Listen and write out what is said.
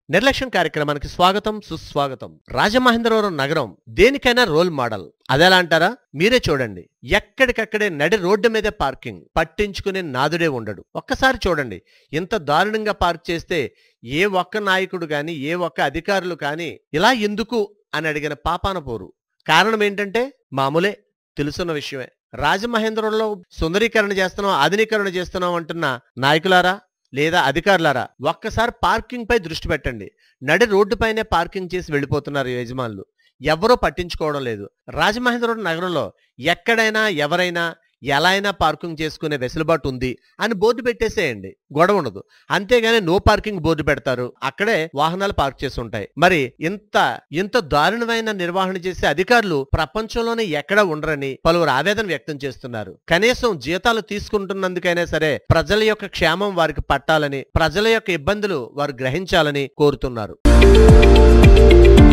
నిర్లక్ష్యం కార్యక్రమానికి స్వాగతం సుస్వాగతం రాజమహేంద్రవరం నగరం దేనికైనా రోల్ మోడల్ అదెలా అంటారా మీరే చూడండి ఎక్కడికక్కడే నడి రోడ్డు మీదే పార్కింగ్ పట్టించుకునే నాదుడే ఉండడు ఒక్కసారి చూడండి ఇంత దారుణంగా పార్క్ చేస్తే ఏ ఒక్క నాయకుడు గాని ఏ ఒక్క అధికారులు కానీ ఇలా ఎందుకు అని అడిగిన పాపాన పోరు కారణం ఏంటంటే మామూలే తెలుసున్న విషయమే రాజమహేంద్రంలో సుందరీకరణ చేస్తున్నాం ఆధునీకరణ చేస్తున్నాం అంటున్న నాయకులారా లేదా అధికారులారా ఒక్కసారి పార్కింగ్ పై దృష్టి పెట్టండి నడి రోడ్డుపైనే పార్కింగ్ చేసి వెళ్ళిపోతున్నారు ఈ యజమానులు ఎవరూ పట్టించుకోవడం లేదు రాజమహేంద్రవరం నగరంలో ఎక్కడైనా ఎవరైనా ఎలా అయినా పార్కింగ్ చేసుకునే వెసులుబాటు ఉంది అని బోర్డు పెట్టేసేయండి గొడవ ఉండదు అంతేగాని నో పార్కింగ్ బోర్డు పెడతారు అక్కడే వాహనాలు పార్క్ చేసి ఉంటాయి మరి ఇంత ఇంత దారుణమైన నిర్వహణ చేసే అధికారులు ప్రపంచంలోనే ఎక్కడ ఉండరని పలువురు ఆవేదన వ్యక్తం చేస్తున్నారు కనీసం జీతాలు తీసుకుంటున్నందుకైనా సరే ప్రజల యొక్క క్షేమం వారికి పట్టాలని ప్రజల యొక్క ఇబ్బందులు వారు గ్రహించాలని కోరుతున్నారు